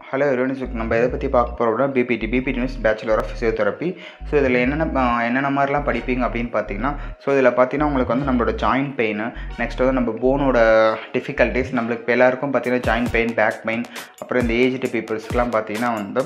hello Younis நம்ம எதை பற்றி பார்க்க போகிறோம்னா BPT BPT means bachelor of physiotherapy so இதில் என்னென்ன அஹ், என்னென்ன மாதிரிலாம் படிப்பீங்க அப்படின்னு பார்த்தீங்கன்னா ஸோ இதில் பார்த்தீங்கன்னா உங்களுக்கு வந்து நம்மளோட ஜாயிண்ட் பெயின் நெக்ஸ்ட் வந்து நம்ம போனோட டிஃபிகல்ட்டிஸ் நம்மளுக்கு இப்போ எல்லாருக்கும் பார்த்தீங்கன்னா ஜாயிண்ட் பெயின் பேக் பெயின் அப்புறம் இந்த ஏஜ்டு பீப்புள்ஸ்க்குலாம் பார்த்தீங்கன்னா வந்து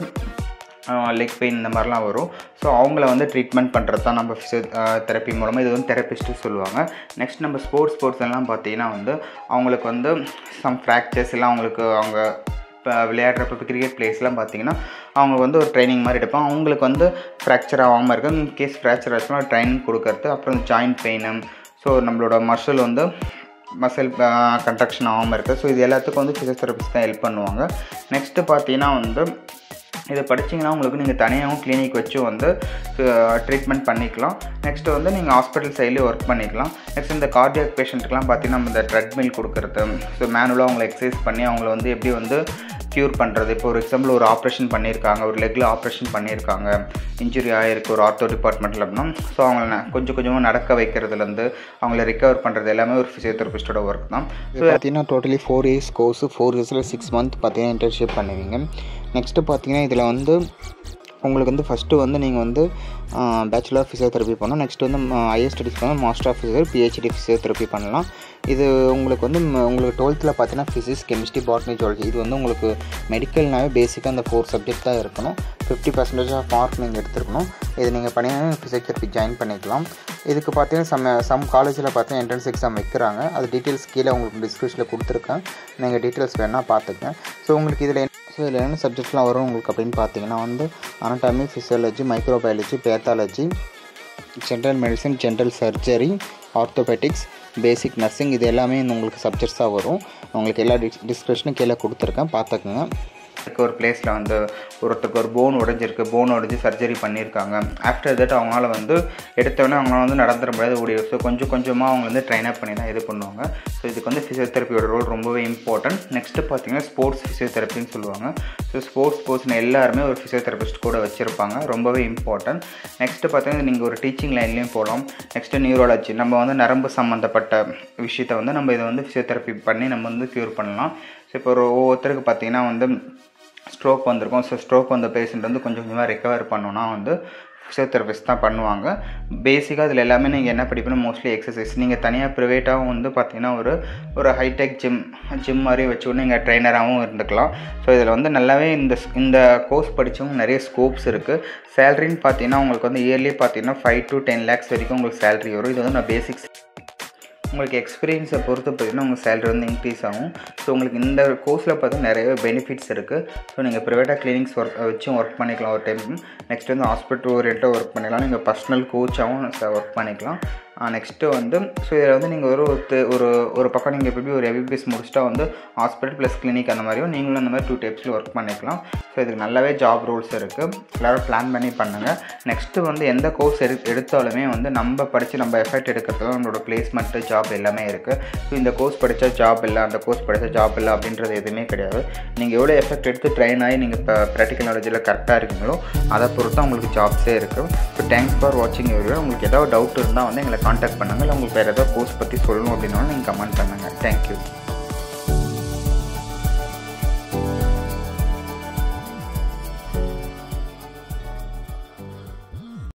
லெக் பெயின் இந்த மாதிரிலாம் வரும் ஸோ அவங்கள வந்து ட்ரீட்மெண்ட் பண்ணுறது தான் நம்ம ஃபிசியோ தெரப்பி மூலமாக இது வந்து தெரப்பிஸ்ட்டு சொல்லுவாங்க நெக்ஸ்ட் நம்ம ஸ்போர்ட்ஸ் ஸ்போர்ட்ஸ் எல்லாம் பார்த்தீங்கன்னா வந்து அவங்களுக்கு வந்து சம் ஃப்ராக்சர்ஸ் எல்லாம் அவங்களுக்கு அவங்க இப்போ விளையாடுறப்ப இப்போ கிரிக்கெட் பிளேஸ்லாம் பார்த்தீங்கன்னா அவங்க வந்து ஒரு ட்ரைனிங் மாதிரி எடுப்பாங்க அவங்களுக்கு வந்து ஃப்ராக்சர் ஆகாமல் இருக்க இன் கேஸ் ஃப்ராக்சர் ஆச்சுன்னா ட்ரைனிங் கொடுக்கறது அப்புறம் ஜாயிண்ட் பெயின் ஸோ நம்மளோட மசில் வந்து மசில் கன்ட்ரக்ஷன் ஆகாமல் இருக்குது ஸோ இது எல்லாத்துக்கும் வந்து ஃபிசியோதெரபிஸ்ட் தான் ஹெல்ப் பண்ணுவாங்க நெக்ஸ்ட்டு பார்த்தீங்கன்னா வந்து இதை படிச்சிங்கன்னா உங்களுக்கு நீங்கள் தனியாகவும் கிளினிக் வச்சு வந்து ட்ரீட்மெண்ட் பண்ணிக்கலாம் நெக்ஸ்ட்டு வந்து நீங்கள் ஹாஸ்பிட்டல் சைட்லேயே ஒர்க் பண்ணிக்கலாம் நெக்ஸ்ட் இந்த கார்டியாக் பேஷண்ட்டுக்கெலாம் பார்த்தீங்கன்னா நம்ம இந்த ட்ரெட்மில் கொடுக்குறது ஸோ மேனுவலாக அவங்களை எக்ஸசைஸ் பண்ணி அவங்கள வந்து எப்படி வந்து க்யூர் பண்ணுறது இப்போ ஒரு எக்ஸாம்பிள் ஒரு ஆப்ரேஷன் பண்ணியிருக்காங்க ஒரு லெக்கில் ஆப்ரேஷன் பண்ணியிருக்காங்க இன்ஜுரி ஆகிருக்கு ஒரு ஆர்த்தோ டிபார்ட்மெண்ட்டில் அப்படின்னா ஸோ அவங்கள ந- கொஞ்சம் கொஞ்சமாக நடக்க வைக்கிறதுலேருந்து அவங்கள ரிகவர் பண்ணுறது எல்லாமே ஒரு ஃபிசியோதெரபிஸ்டோட ஒர்க் தான் இது பார்த்தீங்கன்னா totally four years course four இயர்ஸில் சிக்ஸ் மந்த் பார்த்தீங்கன்னா இன்டர்ன்ஷிப் பண்ணுவீங்க நெக்ஸ்ட்டு பார்த்தீங்கன்னா இதில் வந்து உங்களுக்கு வந்து ஃபஸ்ட்டு வந்து நீங்கள் வந்து பேச்சுலர் ஆஃப் ஃபிசியோதெரப்பி பண்ணணும் நெக்ஸ்ட் வந்து ஹையர் ஸ்டடிஸ் பண்ணால் master of physio PhD physiotherapy பண்ணலாம் இது உங்களுக்கு வந்து ம- உங்களுக்கு டுவெல்த்தில் பார்த்தீங்கன்னா ஃபிசிக்ஸ் கெமிஸ்ட்ரி பாட்னி ஜுவாலஜி இது வந்து உங்களுக்கு மெடிக்கல்னாவே பேசிக்காக அந்த ஃபோர் சப்ஜெக்ட் தான் இருக்கணும் ஃபிஃப்டி பர்சன்டேஜ் ஆஃப் மார்க் நீங்கள் எடுத்துருக்கணும் இது நீங்கள் பண்ணீங்கன்னா ஃபிசியோதெரப்பி ஜாயின் பண்ணிக்கலாம் இதுக்கு பார்த்தீங்கன்னா சம் சம் காலேஜில் பார்த்தீங்கன்னா என்ட்ரன்ஸ் எக்ஸாம் வைக்கிறாங்க அது டீட்டெயில்ஸ் கீழே உங்களுக்கு டிஸ்கிரிப்ஷனில் கொடுத்துருக்கேன் நீங்கள் டீட்டெயில்ஸ் வேணால் பார்த்துக்கங்க ஸோ உங்களுக்கு இதில் ஸோ இதில் என்ன சப்ஜெக்ட்லாம் வரும் உங்களுக்கு அப்படின்னு பார்த்தீங்கன்னா வந்து anatomy physiology microbiology pathology general medicine general surgery orthopaedics basic nursing இது எல்லாமே இந்த உங்களுக்கு சப்ஜெக்ட்ஸாக வரும் உங்களுக்கு எல்லா டிஸ் டிஸ்கிரிப்ஷனும் கீழே கொடுத்துருக்கேன் பார்த்துக்குங்க இருக்க ஒரு பிளேஸில் வந்து ஒருத்தருக்கு ஒரு போன் உடைஞ்சிருக்கு போன் உடைஞ்சு சர்ஜரி பண்ணியிருக்காங்க ஆஃப்டர் தட் அவங்களால வந்து எடுத்தோடனே அவங்களால வந்து நடந்துட முடியாது ஓடி ஸோ கொஞ்சம் கொஞ்சமாக அவங்க வந்து ட்ரைன் அப் பண்ணி தான் இது பண்ணுவாங்க ஸோ இதுக்கு வந்து ஃபிசியோதெரப்பியோட ரோல் ரொம்பவே இம்பார்ட்டன்ட் நெக்ஸ்ட்டு பார்த்தீங்கன்னா ஸ்போர்ட்ஸ் ஃபிசியோதெரப்பின்னு சொல்லுவாங்க ஸோ ஸ்போர்ட்ஸ் ஸ்போர்ட்ஸ்னு எல்லாருமே ஒரு ஃபிசியோதெரபிஸ்ட் கூட வச்சுருப்பாங்க ரொம்பவே இம்பார்ட்டன்ட் நெக்ஸ்ட்டு பார்த்தீங்கன்னா நீங்கள் ஒரு டீச்சிங் லைன்லேயும் போகலாம் நெக்ஸ்ட்டு நியூரோலஜி நம்ம வந்து நரம்பு சம்மந்தப்பட்ட விஷயத்தை வந்து நம்ம இதை வந்து ஃபிசியோதெரப்பி பண்ணி நம்ம வந்து க்யூர் பண்ணலாம் ஸோ இப்போ ஒரு ஒவ்வொருத்தருக்கு பார்த்தீங்கன்னா வந்து ஸ்ட்ரோக் வந்திருக்கும் ஸோ ஸ்ட்ரோக் வந்த பேஷண்ட் வந்து கொஞ்சம் கொஞ்சமாக ரெக்கவர் பண்ணோன்னா வந்து ஃபிசியோதெரபிஸ்ட் தான் பண்ணுவாங்க பேசிக்காக இதில் எல்லாமே நீங்கள் என்ன படிப்பீங்கன்னா மோஸ்ட்லி எக்ஸசைஸ் நீங்கள் தனியாக ப்ரைவேட்டாகவும் வந்து பார்த்தீங்கன்னா ஒரு ஒரு ஹைடெக் ஜிம் ஜிம் மாதிரி வச்சு நீங்கள் ட்ரைனராகவும் இருந்துக்கலாம் ஸோ இதில் வந்து நல்லாவே இந்த இந்த கோர்ஸ் படித்தவங்க நிறைய ஸ்கோப்ஸ் இருக்குது சேலரின்னு பார்த்தீங்கன்னா உங்களுக்கு வந்து இயர்லி பார்த்தீங்கன்னா ஃபைவ் டு டென் லேக்ஸ் வரைக்கும் உங்களுக்கு சேலரி வரும் இது வந்து நான் பேசிக்ஸ் உங்களுக்கு எக்ஸ்பீரியன்ஸை பொறுத்து பார்த்தீங்கன்னா உங்கள் சேலரி வந்து இன்க்ரீஸ் ஆகும் ஸோ உங்களுக்கு இந்த கோர்ஸில் பார்த்தீங்கன்னா நிறைய பெனிஃபிட்ஸ் இருக்குது ஸோ நீங்கள் ப்ரைவேட்டாக கிளினிக்ஸ் ஒர்க் வச்சும் ஒர்க் பண்ணிக்கலாம் ஒரு டைம் நெக்ஸ்ட் வந்து ஹாஸ்பிட்டல் ஓரியண்ட்டாக ஒர்க் பண்ணிக்கலாம் நீங்கள் பர்சனல் கோச்சாகவும் ஒர்க் பண்ணிக்கலாம் நெக்ஸ்ட்டு வந்து ஸோ இதில் வந்து நீங்கள் ஒரு ஒருத்த- ஒரு ஒரு பக்கம் நீங்கள் எப்படி ஒரு எபிபிஎஸ் முடிச்சிட்டா வந்து ஹாஸ்பிட்டல் ப்ளஸ் கிளினிக் அந்த மாதிரியும் நீங்களும் அந்த மாதிரி டூ டைப்ஸில் ஒர்க் பண்ணிக்கலாம் ஸோ இதுக்கு நல்லாவே ஜாப் ரோல்ஸ் இருக்குது எல்லோரும் பிளான் பண்ணி பண்ணுங்கள் நெக்ஸ்ட்டு வந்து எந்த கோர்ஸ் எடு எடுத்தாலுமே வந்து நம்ம படித்து நம்ம எஃபெக்ட் எடுக்கிறதுல நம்மளோட பிளேஸ்மெண்ட்டு ஜாப் எல்லாமே இருக்குது ஸோ இந்த கோர்ஸ் படித்தா ஜாப் இல்லை அந்த கோர்ஸ் படித்தா ஜாப் இல்லை அப்படின்றது எதுவுமே கிடையாது நீங்கள் எவ்வளோ எஃபெக்ட் எடுத்து ட்ரெயின் ஆகி நீங்கள் இப்போ ப்ராக்டிக்கல் நாலேஜில் கரெக்டாக இருக்கீங்களோ அதை பொறுத்து தான் உங்களுக்கு ஜாப்ஸே இருக்குது ஸோ தேங்க்ஸ் ஃபார் வாட்சிங் வீடியோ உங்களுக்கு ஏதாவது டவுட் இருந்தால் வந்து எங்களை காண்டாக்ட் பண்ணுங்கள் இல்லை உங்களுக்கு வேறு ஏதாவது கோர்ஸ் பற்றி சொல்லணும் அப்படின்னாலும் நீங்கள் கமெண்ட் பண்ணுங்கள் தேங்க்யூ